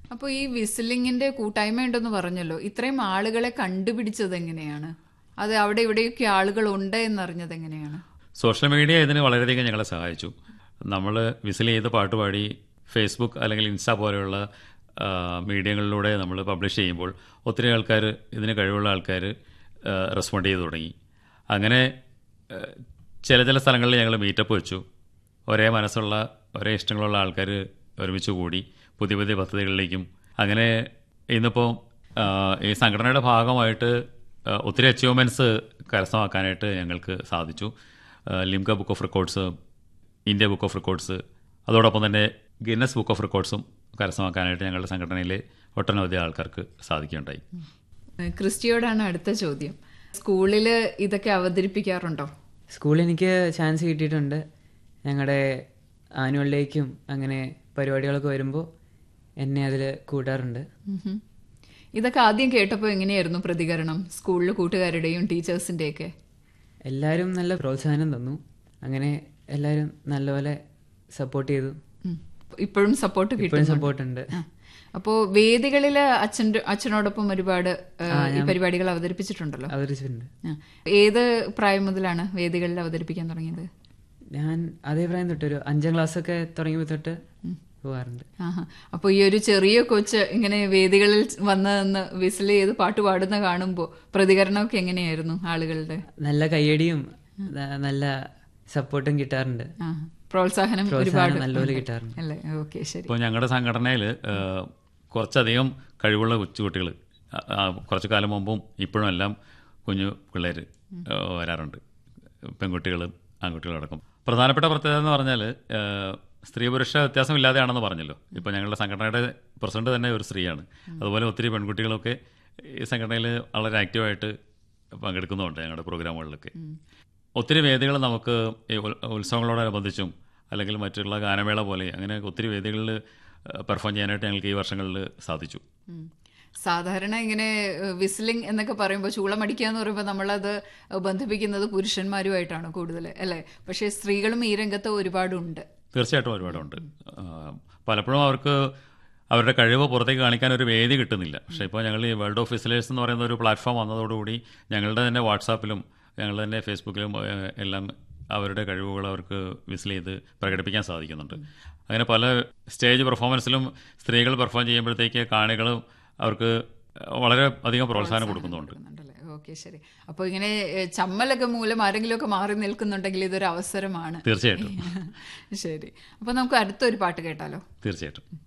അപ്പോൾ ഈ വിസിലിങ്ങിന്റെ കൂട്ടായ്മ ഉണ്ടെന്ന് പറഞ്ഞല്ലോ ഇത്രയും ആളുകളെ കണ്ടുപിടിച്ചത് എങ്ങനെയാണ് അത് അവിടെ ഇവിടെയൊക്കെ ആളുകൾ ഉണ്ട് എന്നറിഞ്ഞത് എങ്ങനെയാണ് സോഷ്യൽ മീഡിയ ഇതിന് വളരെയധികം ഞങ്ങളെ സഹായിച്ചു നമ്മൾ വിസിൽ ചെയ്ത് പാട്ട് പാടി ഫേസ്ബുക്ക് അല്ലെങ്കിൽ ഇൻസ്റ്റ പോലെയുള്ള ആ, മീഡിയകളിലൂടെ നമ്മൾ പബ്ലിഷ് ചെയ്യുമ്പോൾ ഒത്തിരി ആൾക്കാർ ഇതിന് കഴിവുള്ള ആൾക്കാർ റെസ്പോണ്ട് ചെയ്തു തുടങ്ങി അങ്ങനെ ആ, ചില ചില സ്ഥലങ്ങളിൽ ഞങ്ങൾ മീറ്റപ്പ് വെച്ചു ഒരേ മനസ്സുള്ള ഒരേ ഇഷ്ടങ്ങളുള്ള ആൾക്കാർ ഒരുമിച്ച് കൂടി പുതിയ പുതിയ പദ്ധതികളിലേക്കും അങ്ങനെ ഇന്നിപ്പോൾ ഈ സംഘടനയുടെ ഭാഗമായിട്ട് ആ, ഒത്തിരി അച്ചീവ്മെൻറ്റ്സ് കരസ്ഥമാക്കാനായിട്ട് ഞങ്ങൾക്ക് സാധിച്ചു ആ, Limca Book of Records India Book of Records അതോടൊപ്പം തന്നെ ഗിന്നസ് ബുക്ക് ഓഫ് റെക്കോർഡ്സും കരസ്ഥമാക്കാനായിട്ട് ഞങ്ങളുടെ സംഘടനയിലെ ഒട്ടനവധി ആൾക്കാർക്ക് സാധിക്കുകയുണ്ടായി ഏഹ് ക്രിസ്റ്റിയോടാണ് അടുത്ത ചോദ്യം സ്കൂളിൽ ഇതൊക്കെ അവതരിപ്പിക്കാറുണ്ടോ സ്കൂളിൽ എനിക്ക് ചാൻസ് കിട്ടിയിട്ടുണ്ട് ഞങ്ങളുടെ ആനുവൽ ഡേക്കും അങ്ങനെ പരിപാടികളൊക്കെ വരുമ്പോൾ എന്നെ അതിൽ കൂട്ടാറുണ്ട് ഉഹും. ഇതൊക്കെ ആദ്യം കേട്ടപ്പോൾ എങ്ങനെയായിരുന്നു പ്രതികരണം സ്കൂളിലെ കൂട്ടുകാരുടെയും ടീച്ചേഴ്സിന്റെയൊക്കെ എല്ലാവരും നല്ല പ്രോത്സാഹനം തന്നു അങ്ങനെ എല്ലാവരും നല്ലപോലെ സപ്പോർട്ട് ചെയ്തു ഉം. ഇപ്പോഴും സപ്പോർട്ട് ഇപ്പോഴും കിട്ടും സപ്പോർട്ട് ഉണ്ട് അപ്പോ വേദികളില് അച്ഛൻ്റെ അച്ഛനോടൊപ്പം ഒരുപാട് ഏഹ്, ഈ പരിപാടികൾ അവതരിപ്പിച്ചിട്ടുണ്ടല്ലോ അവതരിച്ചിട്ടുണ്ട് ആ. ഏത് പ്രായം മുതലാണ് വേദികളിൽ അവതരിപ്പിക്കാൻ തുടങ്ങിയത് ഞാൻ അതേ പ്രായം തൊട്ട് ഒരു അഞ്ചാം ക്ലാസ്സൊക്കെ തുടങ്ങിയപ്പോൾ തൊട്ട് പോകാറുണ്ട് ആഹാ. അപ്പൊ ഈ ഒരു ചെറിയ കൊച്ച് ഇങ്ങനെ വേദികളിൽ വന്ന് നിന്ന് വിസിൽ ചെയ്ത് പാട്ട് പാടുന്ന കാണുമ്പോ പ്രതികരണമൊക്കെ എങ്ങനെയായിരുന്നു ആളുകളുടെ നല്ല കയ്യടിയും ന- നല്ല സപ്പോർട്ടും കിട്ടാറുണ്ട് ആ. പ്രോത്സാഹനം ഒരുപാട് പ്രോത്സാഹനം നല്ലപോലെ കിട്ടാറുണ്ട് അല്ലേ ഓക്കെ ശരി ഇപ്പോൾ ഞങ്ങളുടെ സംഘടനയിൽ കുറച്ചധികം കഴിവുള്ള കൊച്ചുകുട്ടികൾ കുറച്ച് കാലം മുമ്പും ഇപ്പോഴും എല്ലാം കുഞ്ഞു പിള്ളേർ വരാറുണ്ട് പെൺകുട്ടികളും ആൺകുട്ടികളും അടക്കം പ്രധാനപ്പെട്ട പ്രത്യേകത എന്ന് പറഞ്ഞാൽ സ്ത്രീ പുരുഷ വ്യത്യാസമില്ലാതെയാണെന്ന് പറഞ്ഞല്ലോ ഇപ്പോൾ ഞങ്ങളുടെ സംഘടനയുടെ പ്രസിഡന്റ് തന്നെ ഒരു സ്ത്രീയാണ് അതുപോലെ ഒത്തിരി പെൺകുട്ടികളൊക്കെ ഈ സംഘടനയിൽ വളരെ ആക്റ്റീവായിട്ട് പങ്കെടുക്കുന്നുണ്ട് ഞങ്ങളുടെ പ്രോഗ്രാമുകളിലൊക്കെ ഒത്തിരി വേദികൾ നമുക്ക് ഈ ഉൽ- ഉത്സവങ്ങളോടനുബന്ധിച്ചും അല്ലെങ്കിൽ മറ്റുള്ള ഗാനമേള പോലെ അങ്ങനെ ഒത്തിരി വേദികളിൽ പെർഫോം ചെയ്യാനായിട്ട് ഞങ്ങൾക്ക് ഈ വർഷങ്ങളിൽ സാധിച്ചു ഉം. സാധാരണ ഇങ്ങനെ വിസിലിംഗ് എന്നൊക്കെ പറയുമ്പോൾ ചൂളമടിക്കുക എന്ന് പറയുമ്പോൾ നമ്മളത് ബന്ധിപ്പിക്കുന്നത് പുരുഷന്മാരുമായിട്ടാണ് കൂടുതൽ അല്ലേ പക്ഷേ സ്ത്രീകളും ഈ രംഗത്ത് ഒരുപാടുണ്ട് തീർച്ചയായിട്ടും ഒരുപാടുണ്ട് ആ, പലപ്പോഴും അവർക്ക് അവരുടെ കഴിവ് പുറത്തേക്ക് കാണിക്കാൻ ഒരു വേദി കിട്ടുന്നില്ല പക്ഷേ ഇപ്പോൾ ഞങ്ങൾ ഈ വേൾഡ് ഓഫ് വിസിലേഴ്സ് എന്ന് പറയുന്ന ഒരു പ്ലാറ്റ്ഫോം വന്നതോടുകൂടി ഞങ്ങളുടെ തന്നെ വാട്സാപ്പിലും ഞങ്ങളുടെ തന്നെ ഫേസ്ബുക്കിലും ഏ, എല്ലാം അവരുടെ കഴിവുകൾ അവർക്ക് വിസിൽ ചെയ്ത് പ്രകടിപ്പിക്കാൻ സാധിക്കുന്നുണ്ട് അങ്ങനെ പല സ്റ്റേജ് പെർഫോമൻസിലും സ്ത്രീകൾ പെർഫോം ചെയ്യുമ്പോഴത്തേക്ക് കാണികളും അവർക്ക് വളരെ അധികം പ്രോത്സാഹനം കൊടുക്കുന്നുണ്ട് കൊടുക്കുന്നുണ്ടല്ലേ ഓക്കെ ശരി അപ്പോൾ ഇങ്ങനെ ഏഹ്, ചമ്മലൊക്കെ മൂലം ആരെങ്കിലുമൊക്കെ മാറി നിൽക്കുന്നുണ്ടെങ്കിൽ ഇതൊരു അവസരമാണ് തീർച്ചയായിട്ടും ശരി അപ്പോൾ നമുക്ക് അടുത്തൊരു പാട്ട് കേട്ടാലോ തീർച്ചയായിട്ടും